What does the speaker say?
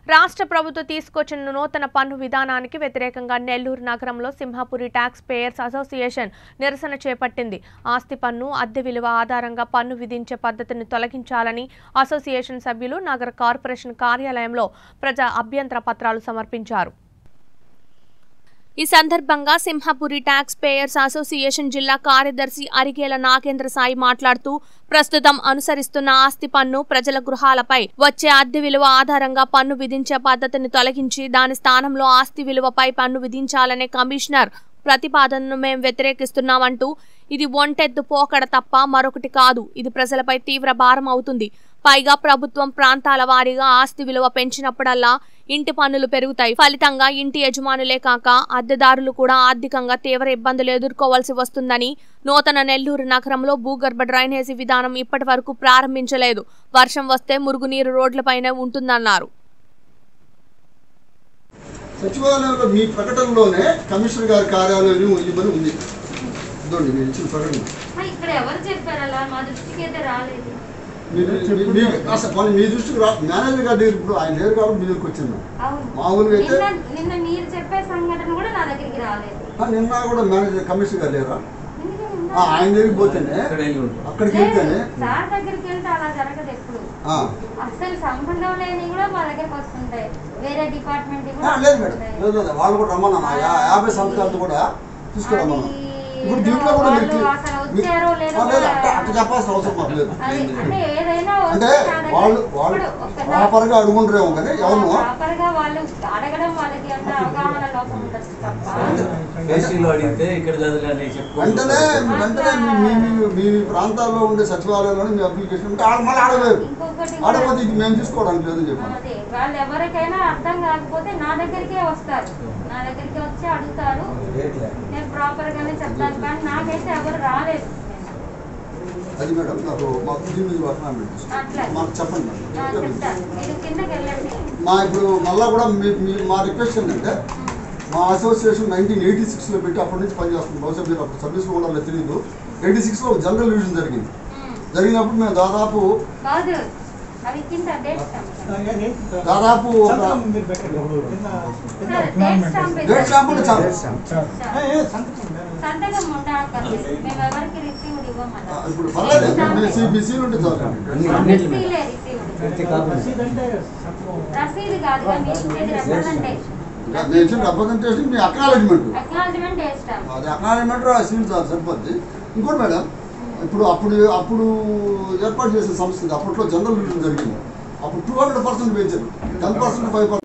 రాష్ట్ర ప్రభుత్వం తీసుకొచ్చిన నూతన పన్ను విధానానికి వ్యతిరేకంగా నెల్లూరు నగరంలో సింహాపురి ట్యాక్స్ పేయర్స్ అసోసియేషన్ నిరసన చేపట్టింది ఆస్తి పన్ను అద్దె విలువ ఆధారంగా పన్ను విధించే పద్ధతిని తొలగించాలని అసోసియేషన్ సభ్యులు నగర కార్పొరేషన్ కార్యాలయంలో ప్రజా అభ్యంతర పత్రాలు సమర్పించారు ఈ సందర్భంగా సింహపురి ట్యాక్స్ పేయర్స్ అసోసియేషన్ జిల్లా కార్యదర్శి అరిగేల నాగేంద్ర సాయి మాట్లాడుతూ ప్రస్తుతం అనుసరిస్తున్న ఆస్తి పన్ను ప్రజల గృహాలపై వచ్చే అద్దె విలువ ఆధారంగా పన్ను విధించే పద్ధతిని తొలగించి దాని స్థానంలో ఆస్తి విలువపై పన్ను విధించాలనే కమిషనర్ ప్రతిపాదనను మేం వ్యతిరేకిస్తున్నామంటూ ఇది ఒంటెద్దు పోకడ తప్ప మరొకటి కాదు ఇది ప్రజలపై తీవ్ర భారం అవుతుంది పైగా ప్రభుత్వం ప్రాంతాల వారీగా ఆస్తి విలువ పెంచినప్పుడల్లా ఇంటి పన్నులు పెరుగుతాయి ఫలితంగా ఇంటి యజమానులే కాక అద్దెదారులు కూడా ఆర్థికంగా తీవ్ర ఇబ్బందులు ఎదుర్కోవాల్సి వస్తుందని నూతన నెల్లూరు నగరంలో భూగర్భ డ్రైనేజీ విధానం ఇప్పటి వరకు ప్రారంభించలేదు వర్షం వస్తే మురుగునీరు రోడ్లపైనే ఉంటుందన్నారు సచివాలయంలో మీ ప్రకటనలోనే కమిషనర్ గారి కార్యాలయం ఇవ్వని ఉంది ఇదండి మీరు ఇచ్చిన ప్రకటన ఆ, ఇక్కడ ఎవరు చెప్పారు అలా మా దృష్టికి అయితే రాలేదు మీరు మీ- మీ అసలు పోనీ మీ దృష్టికి రా మేనేజర్ గారి దగ్గర ఇప్పుడు ఆయన లేరు కాబట్టి మీ దగ్గరికి వచ్చింది అవును మామూలుగా అయితే నిన్న నిన్న మీరు చెప్పే సంఘటన కూడా నా దగ్గరికి రాలేదు ఆ, నిన్న కూడా మేనేజర్ కమిషనర్ గారు లేరా ఎందుకు నిన్న? ఆ, ఆయన దగ్గరికి పోతేనే అక్కడికి వెళ్తేనే లేదు, సార్ దగ్గరికి వెళ్తే అలా జరగదు ఎప్పుడు ఆ, అసలు సంబంధం లేని కూడా మా దగ్గరకు వస్తుంటాయి వేరే డిపార్ట్మెంట్ ఆ, లేదు మేడం లేదు లేదు వాళ్ళు కూడా రమ్మన్నా ఆ యా- యాభై సంవత్సరాలతో కూడా తీసుకురమ్మన్నా ఇప్పుడు దీంట్లో కూడా మీరు వాళ్ళు అసలు వచ్చారో లేదో ఆ, లేదు కూడా- అట్ట అట్ట చెప్పాల్సిన అవసరం మాకు లేదు అది అంటే ఏదైనా అంటే వస్తే నా దగ్గర- వాళ్ళు వాళ్ళు ఇప్పుడు ఒక్కసారి- ప్రాపర్గా అడుగుంటారేమో కానీ ఎవరు ప్రాపర్ గా వాళ్ళు అడగడం వాళ్ళకి అంత అవగాహన లోపం ఉండొచ్చు తప్ప కేసీలో అడిగితే ఇక్కడ చదవగానే వెంటనే చెప్పుకుంటూ వెంటనే మీ మీ మీ- మీ ప్రాంతాల్లో ఉండే సచివాలయంలో మీ అప్లికేషన్ ఉంటే ఆడ మళ్ళీ ఆడలేదు ఇంకొకటి కూడా- ఆడపోతే ఇది మేము తీసుకోవడానికి లేదని చెప్పాను అదే వాళ్ళు ఎవరికైనా అర్థం కాకపోతే నా దగ్గరికే వస్తారు నా దగ్గరికి వచ్చి అడుగుతారు నేను ప్రాపర్ గానే చెప్తాను కానీ నాకైతే ఎవరు రాలేదు అది మేడం నాకు మాకు దీని మీద వర్తమానం పెట్టేసి. అట్లా. మాకు చెప్పండి ఆ, మేడం చెప్తాను మీరు కిందకి వెళ్ళండి మా ఇప్పుడు మళ్ళా కూడా మీ మీ- మా రిక్వెస్ట్ ఏంటంటే మా అసోసియేషన్ నైన్టీన్ ఎయిటీ సిక్స్లో పెట్టి అప్పటి నుంచి పనిచేస్తుంది బహుశా మీరు అప్పుడు సర్వీస్లో ఉండాలో తెలియదు ఎయిటీ సిక్స్లో జనరల్ డివిజన్ జరిగింది ఉమ్. జరిగినప్పుడు మేము దాదాపు కాదు అవి కింద డేట్ స్టాంప్ దాదాపు ఒక sir date stamp date stamp ఉంటే చాలు సంతకం ఉండక్కర్లేదు మేము ఎవరికి రిసీవ్డ్ ఆ, ఇవ్వమన్నా ఇప్పుడు పర్లేదు మీ సీ మీ సీలు ఉంటే చాలు రసీలే రిసీవ్డ్ రసీదు కాదు కానీ మీరు ఇచ్చేది రిప్రజెంటేషన్ నేను ఇచ్చిన రిప్రజెంటేషన్ మీ అక్నాలజ్మెంట్ అక్నాలజ్మెంట్ డేట్ స్టాంప్ అది అక్నాలజ్మెంట్ ఆ సీల్ చాలు సరిపోద్ది ఇంకోటి మేడం ఇప్పుడు అప్పుడు అప్పుడు ఏర్పాటు చేసిన సంస్థ ఇది. అప్పట్లో జనరల్ మీటింగ్ జరిగింది అప్పుడు టూ హండ్రెడ్ పర్సెంట్ పెంచారు టెన్ పర్సెంట్ ఫైవ్